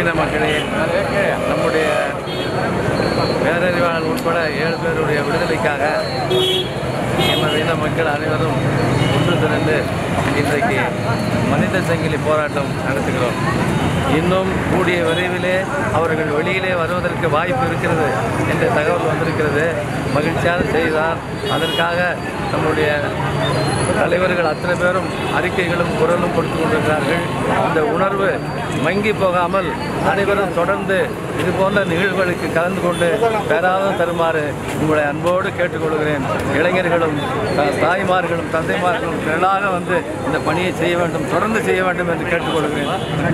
மீன மக்களே நம்முடைய பேரறிவாளர் உட்பட ஏழு பேருடைய விடுதலைக்காக எமது இன மக்கள் அனைவரும் ஒன்று திரண்டு இன்றைக்கு மனித சங்கிலி போராட்டம் நடத்துகிறோம் இன்னும் கூடிய விரைவிலே அவர்கள் வெளியிலே வருவதற்கு வாய்ப்பு இருக்கிறது என்ற தகவல் வந்திருக்கிறது மகிழ்ச்சியான செய்திதான் அதற்காக நம்முடைய தலைவர்கள் அத்தனை பேரும் அறிக்கைகளும் குரலும் கொடுத்து கொண்டிருக்கிறார்கள் இந்த உணர்வு மங்கி போகாமல் அனைவரும் தொடர்ந்து இது போன்ற நிகழ்வுகளுக்கு கலந்து கொண்டு பேராதம் தருமாறு உங்களை அன்போடு கேட்டுக்கொள்கிறேன் இளைஞர்களும் த- தாய்மார்களும் தந்தைமார்களும் திரளாக வந்து இந்த பணியை செய்ய வேண்டும் தொடர்ந்து செய்ய வேண்டும் என்று கேட்டுக்கொள்கிறேன்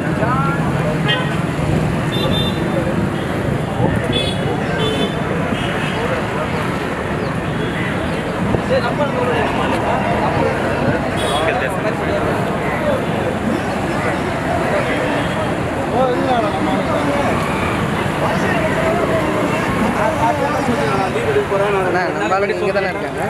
அண்ணா நம்ம ஆளுங்க இங்கே தானே இருக்காங்க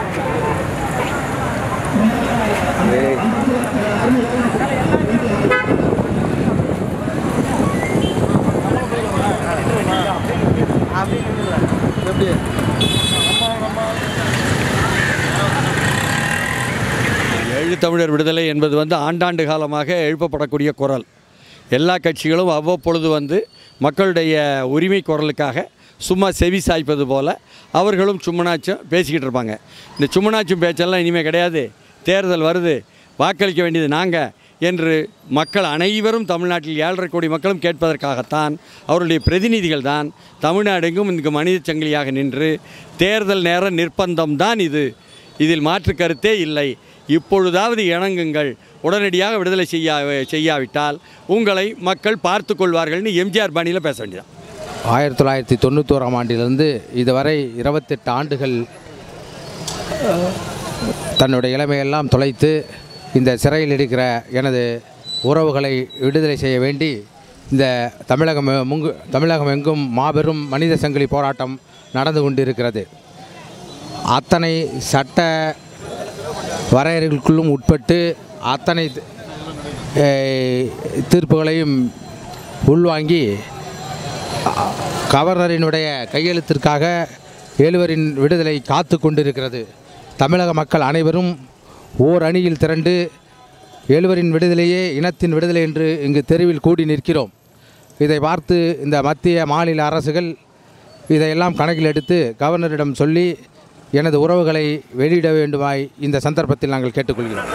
ஈழத்தமிழர் விடுதலை என்பது வந்து ஆண்டாண்டு காலமாக எழுப்பப்படக்கூடிய குரல் எல்லா கட்சிகளும் அவ்வப்பொழுது வந்து மக்களுடைய உரிமை குரலுக்காக சும்மா செவி சாய்ப்பது போல் அவர்களும் சும்மனாச்சும் பேசிக்கிட்டு இருப்பாங்க இந்த சும்மனாச்சும் பேச்செல்லாம் இனிமேல் கிடையாது தேர்தல் வருது வாக்களிக்க வேண்டியது நாங்கள் என்று மக்கள் அனைவரும் தமிழ்நாட்டில் ஏழரை கோடி மக்களும் கேட்பதற்காகத்தான் அவருடைய பிரதிநிதிகள் தான் தமிழ்நாடெங்கும் இங்கு மனித சங்கிலியாக நின்று தேர்தல் நேர நிர்பந்தம் தான் இது இதில் மாற்று கருத்தே இல்லை இப்பொழுதாவது இணங்குங்கள் உடனடியாக விடுதலை செய்யா செய்யாவிட்டால் உங்களை மக்கள் பார்த்து கொள்வார்கள்னு எம்ஜிஆர் பாணியில் பேச வேண்டியதான் ஆயிரத்தி தொள்ளாயிரத்தி தொண்ணூத்தோராம் ஆண்டிலிருந்து இதுவரை இருபத்தெட்டு ஆண்டுகள் அஹ், தன்னுடைய இளமையெல்லாம் தொலைத்து இந்த சிறையில் இருக்கிற எனது உறவுகளை விடுதலை செய்ய வேண்டி இந்த தமிழகம் முங்கு தமிழகம் எங்கும் மாபெரும் மனித சங்கிலி போராட்டம் நடந்து கொண்டிருக்கிறது அத்தனை சட்ட வரையறைகளுக்குள்ளும் உட்பட்டு அத்தனை அஹ், தீர்ப்புகளையும் உள்வாங்கி கவர்னரினுடைய கையெழுத்திற்காக ஏழுவரின் விடுதலை காத்து கொண்டிருக்கிறது தமிழக மக்கள் அனைவரும் ஓர் அணியில் திரண்டு ஏழுவரின் விடுதலையே இனத்தின் விடுதலை என்று இங்கு தெருவில் கூடி நிற்கிறோம் இதை பார்த்து இந்த மத்திய மாநில அரசுகள் இதையெல்லாம் கணக்கில் எடுத்து கவர்னரிடம் சொல்லி எனது உறவுகளை வெளியிட வேண்டுமாய் இந்த சந்தர்ப்பத்தில் நாங்கள் கேட்டுக்கொள்கிறோம்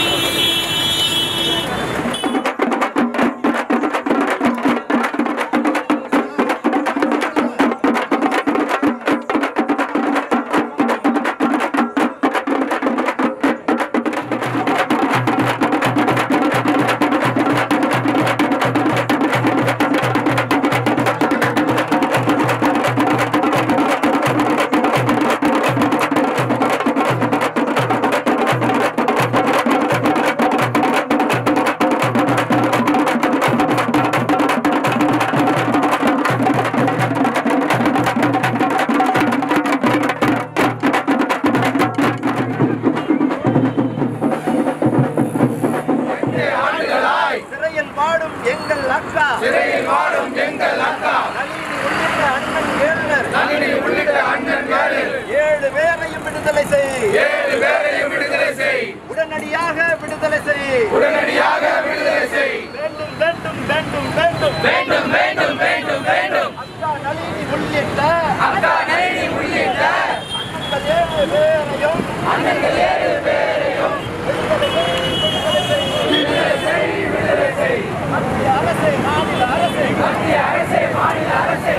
சிறையில் வாடும் எங்கள் அக்கா சிறையில் வாடும் எங்கள் அக்கா நளினி உள்ளிட்ட அண்ணன் ஏழுனர் ஏழு பேரையும் விடுதலை செய் ஏழு பேரையும் விடுதலை செய் உடனடியாக விடுதலை செய் உடனடியாக விடுதலை செய் வேண்டும் வேண்டும் வேண்டும் வேண்டும் வேண்டும் வேண்டும் வேண்டும் வேண்டும் அக்கா நளினி உள்ளிட்ட அக்கா நளினி உள்ளிட்ட அண்ணன்கள் ஏழு பேரையும் அண்ணன்கள் ஏழு பேரையும் விடுதலை செய் விடுதலை செய் மத்திய அரசே மாநில அரசே மத்திய அரசே மாநில அரசே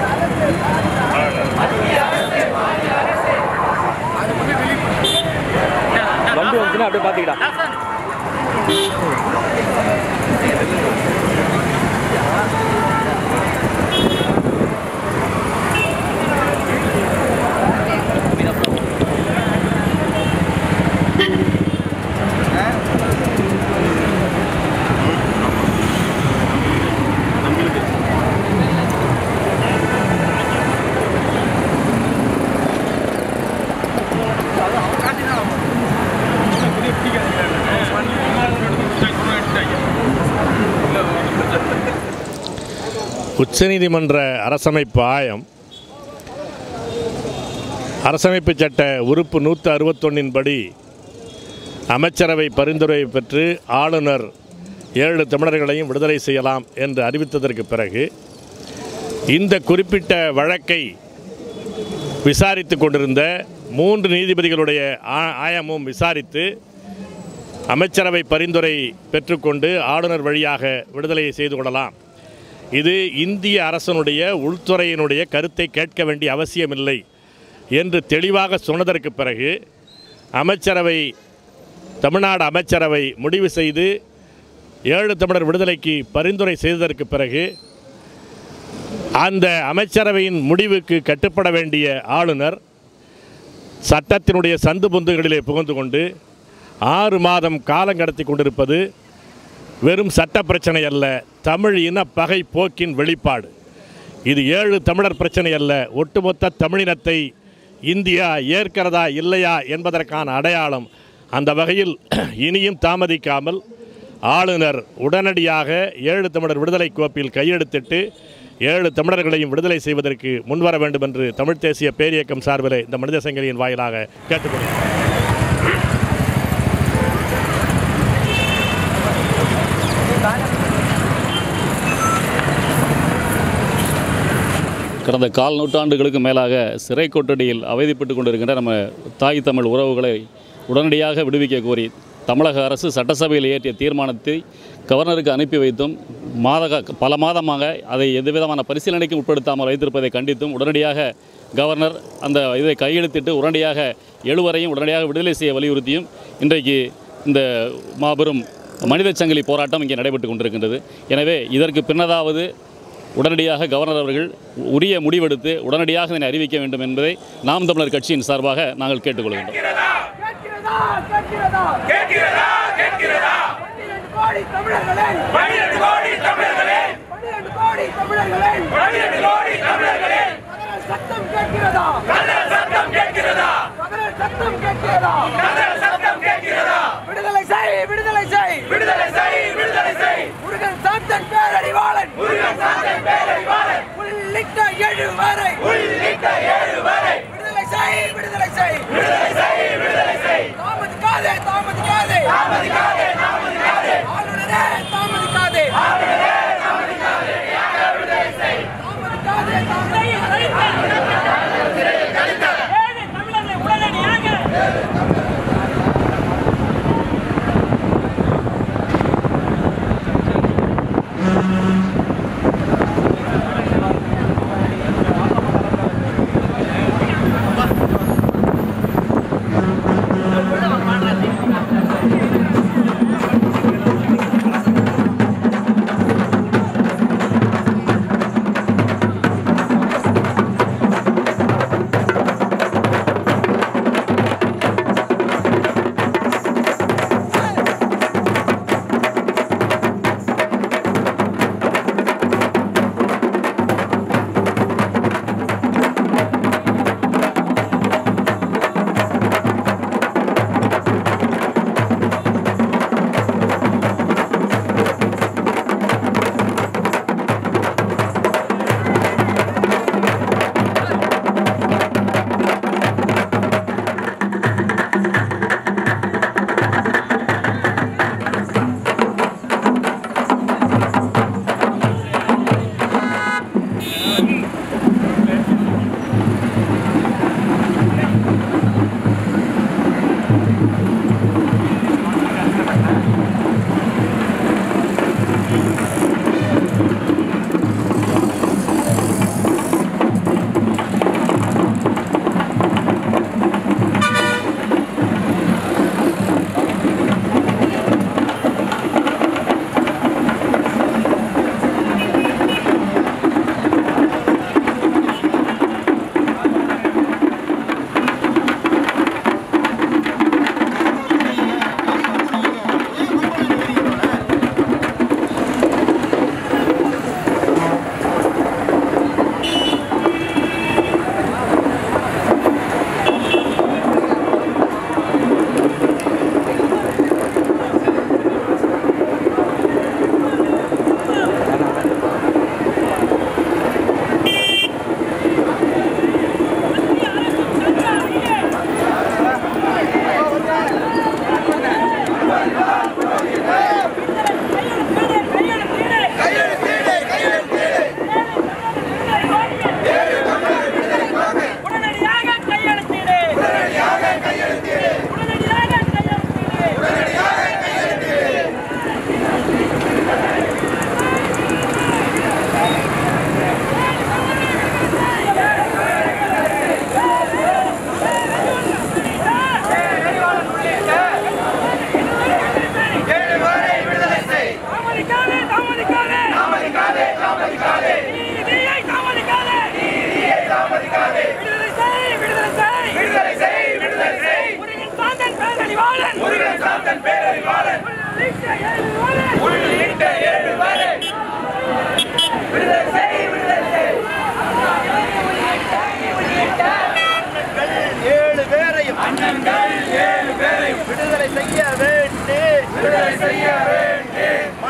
வண்டி வந்துச்சுன்னா அப்படியே பார்த்துக்கிட்டா உச்சநீதிமன்ற அரசமைப்பு ஆயம் அரசமைப்பு சட்ட உறுப்பு நூற்று அறுபத்தொன்னின் படி அமைச்சரவை பரிந்துரை பெற்று ஆளுநர் ஏழு தமிழர்களையும் விடுதலை செய்யலாம் என்று அறிவித்ததற்கு பிறகு இந்த குறிப்பிட்ட வழக்கை விசாரித்து கொண்டிருந்த மூன்று நீதிபதிகளுடைய ஆ- ஆயமும் விசாரித்து அமைச்சரவை பரிந்துரை பெற்றுக்கொண்டு ஆளுநர் வழியாக விடுதலையை செய்து கொள்ளலாம் இது இந்திய அரசனுடைய உள்துறையினுடைய கருத்தை கேட்க வேண்டிய அவசியமில்லை என்று தெளிவாக சொன்னதற்கு பிறகு அமைச்சரவை தமிழ்நாடு அமைச்சரவை முடிவு செய்து ஏழு தமிழர் விடுதலைக்கு பரிந்துரை செய்ததற்கு பிறகு அந்த அமைச்சரவையின் முடிவுக்கு கட்டுப்பட வேண்டிய ஆளுநர் சட்டத்தினுடைய சந்து பொந்துகளிலே புகுந்து கொண்டு ஆறு மாதம் காலம் கடத்தி கொண்டிருப்பது வெறும் சட்ட பிரச்சனை அல்ல தமிழ் இன பகை போக்கின் வெளிப்பாடு இது ஏழு தமிழர் பிரச்சனை அல்ல ஒட்டுமொத்த தமிழினத்தை இந்தியா ஏற்கிறதா இல்லையா என்பதற்கான அடையாளம் அந்த வகையில் இனியும் தாமதிக்காமல் ஆளுநர் உடனடியாக ஏழு தமிழர் விடுதலை கோப்பில் கையெழுத்திட்டு ஏழு தமிழர்களையும் விடுதலை செய்வதற்கு முன்வர வேண்டும் என்று தமிழ்த் தேசிய பேரியக்கம் சார்பில் இந்த மனித சங்கிலியின் வாயிலாக கேட்டுக்கொள்கிறேன் கடந்த கால் நூற்றாண்டுகளுக்கு மேலாக சிறை கொட்டடியில் அவதிப்பட்டு கொண்டிருக்கின்ற நம்ம தாய் தமிழ் உறவுகளை உடனடியாக விடுவிக்க கோரி தமிழக அரசு சட்டசபையில் இயற்றிய தீர்மானத்தை கவர்னருக்கு அனுப்பி வைத்தும் மாத பல மாதமாக அதை எந்தவிதமான பரிசீலனைக்கு உட்படுத்தாமல் வைத்திருப்பதை கண்டித்தும் உடனடியாக கவர்னர் அந்த இதை கையெழுத்திட்டு உடனடியாக எழுவரையும் உடனடியாக விடுதலை செய்ய வலியுறுத்தியும் இன்றைக்கு இந்த மாபெரும் மனித சங்கிலி போராட்டம் இங்கே நடைபெற்று கொண்டிருக்கின்றது எனவே இதற்கு பின்னதாவது உடனடியாக கவர்னர் அவர்கள் உரிய முடிவெடுத்து உடனடியாக இதனை அறிவிக்க வேண்டும் என்பதை நாம் தமிழர் கட்சியின் சார்பாக நாங்கள் கேட்டுக்கொள்கின்றோம் கேட்கிறதா கேட்கிறதா கேட்கிறதா கேட்கிறதா பன்னிரண்டு கோடி தமிழர்களே பன்னிரண்டு கோடி தமிழர்களே பன்னிரண்டு கோடி தமிழர்களே பன்னிரண்டு கோடி தமிழர்களே கதறல் சத்தம் கேட்கிறதா கதறல் சத்தம் கேட்கிறதா கதறல் சத்தம் கேட்கிறதா கதறல் சத்தம் கேட்கிறதா விடுதலை செய் விடுதலை செய் விடுதலை செய் விடுதலை செய் முருகன் சாத்தன் பேரறிவாளன் முருகன் சாத்தன் பேரறிவாளன் உள்ளிட்ட ஏழு வரை உள்ளிட்ட ஏழு வரை விடுதலை செய் விடுதலை செய் விடுதலை செய் விடுதலை செய் தாமதிக்காதே தாமதிக்காதே தாமதிக்காதே தாமதிக்காதே ஆளுநரே தாமதிக்காதே ஆளுநரே தாமதிக்காதே விடுதலை செய் தாமதிக்காதே தாமதிக்காதே ஏழு தமிழர்களை உடனடியாக உள்ளிட்ட ஏழு பேரை விடுதலை செய் விடுதலை செய் ஏழு பேரையும் அண்ணன்கள் ஏழு பேரையும் விடுதலை செய்ய வேண்டி விடுதலை செய்ய வேண்டி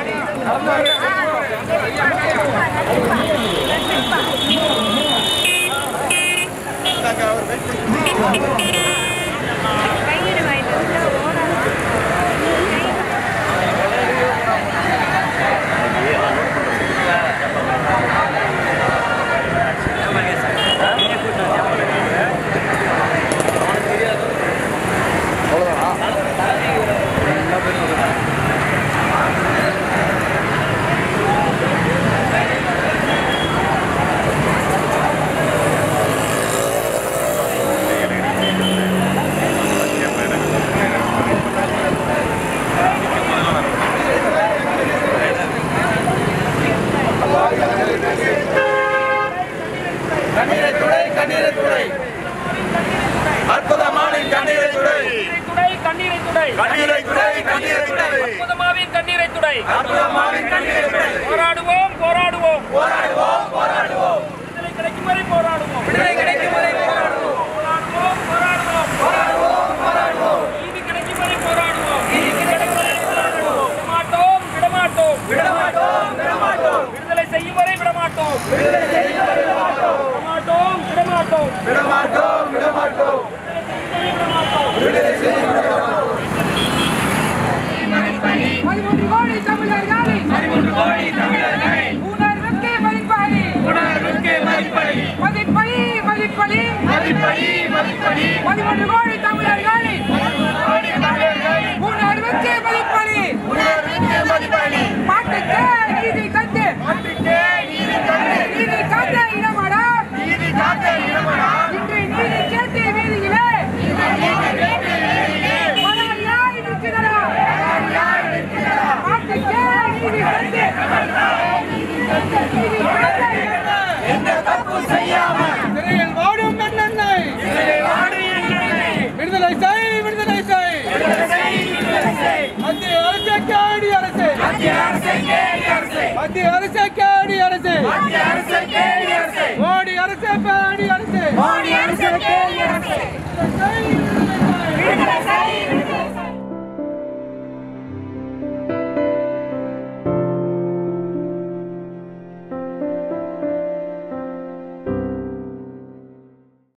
கண்ணீரை துடை கண்ணீரை துடை அற்புதமான கண்ணீரை துடை துடை கண்ணீரை துடை கண்ணீரை துடை கண்ணீரை துடை அற்புதமாவின் கண்ணீரை துடை அற்புதமான கண்ணீரை துடை போராடுவோம் போராடுவோம் போராடுவோம் போராடுவோம் விடுதலை கிடைக்கும் வரை போராடுவோம் விடுதலை கிடைக்கும் வரை போராடுவோம் போராடுவோம் போராடுவோம் போராடுவோம் போராடுவோம் நீதி கிடைக்கும் வரை போராடுவோம் நீதி கிடைக்கும் வரை போராடுவோம் விடமாட்டோம் விடமாட்டோம் விடமாட்டோம் விடமாட்டோம் விடுதலை செய்யும் வரை விடமாட்டோம் விடுதலை செய்ய விடமாட்டோம் விடமாட்டோம் விடமாட்டோம் விடமாட்டோம் விடமாட்டோம் விடுதலை செய்ய விடமாட்டோம் பதிமூன்று கோடி தமிழர்களின் பதிமூன்று கோடி தமிழர்களை உணர்வுக்கு மதிப்பளி உணர்வுக்கு மதிப்பளி மதிப்பளி மதிப்பளி மதிப்பளி மதிப்பளி பதிமூன்று கோடி தமிழர்களின் கோடி தமிழர்களை உணர்வுக்கு மதிப்பளி உணர்வுக்கு மதிப்பளி பாட்டுக்கு நீதி கட்டு நாட்டுக்கே நீதி கண்டு நீதி காத்த இடமாடா நீதி காக்க இடமடா இன்று நீதி கேட்டு வீதியிலே போராளியாய் நிற்கிறதா பாட்டுக்கு நீதி கட்டு நீதி காத்த இடமா எந்த தப்பு செய்யாம சிறையில் வாடும் மன்னனை வாடு எங்களை விடுதலை செய் விடுதலை செய் விடுதலை செய் விடுதலை செய் மத்திய அரசு கேடி அரசு மத்திய அரசை